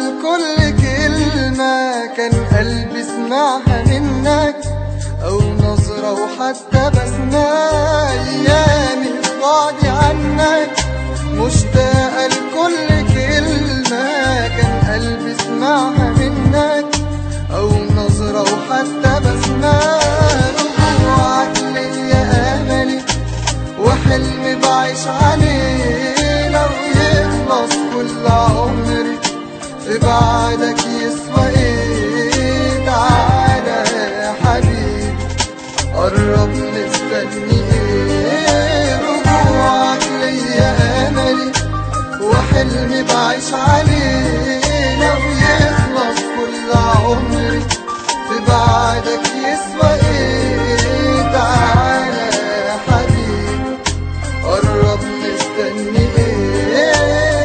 كل كلمة كان قلبي سمعها منك أو نظرة وحتى بسمة أيامي في بعدي عنك مشتاقة لكل كلمة كان قلبي سمعها منك أو نظرة وحتى بسمة رجوعك ليا أملي وحلمي بعيش عليه لو يخلص كل عمري في بعدك يسوى ايه تعالى يا حبيبي قرب مستني ايه رجوعك ليا املي وحلمي بعيش عليه لو يخلص كل عمري في بعدك يسوى ايه تعالى يا حبيبي قرب مستني ايه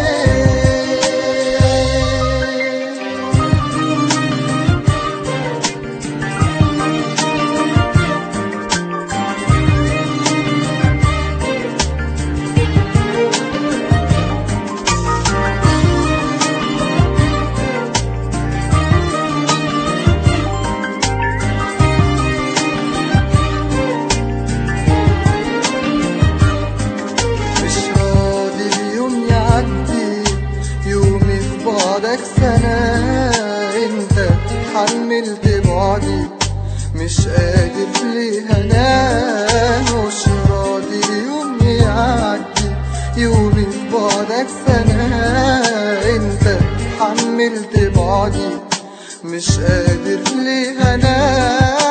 مش راضي اليوم يعدي يومي في بعدك سنة انت حملت بعدي مش قادر ليه انام مش راضي اليوم يعدي يومي في بعدك سنة انت حملت بعدي مش قادر ليه انام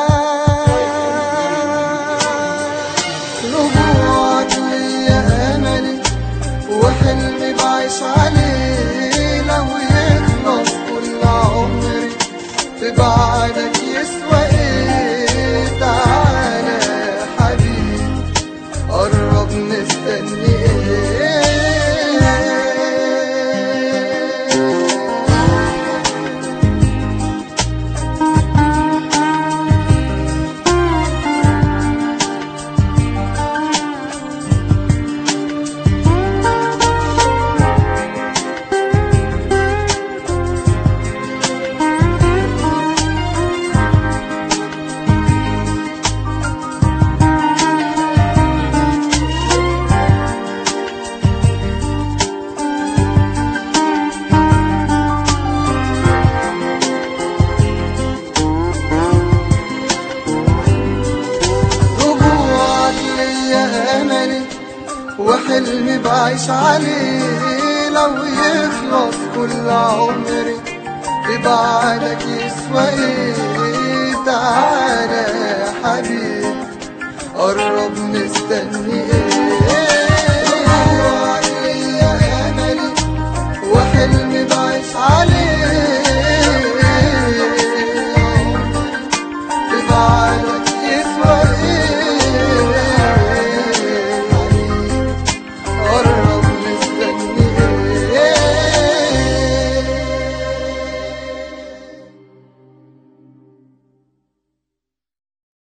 رجوعك ليا املي وحلمي بعيش عليه لو يخلص كل عمري في بعدك يسوى ايه تعالى يا حبيبي قرب مستني ايه رجوعك ليا املي وحلمي بعيش عليه لو يخلص كل عمري في بعدك يسوى ايه تعالى يا حبيبي قرب مستني ايه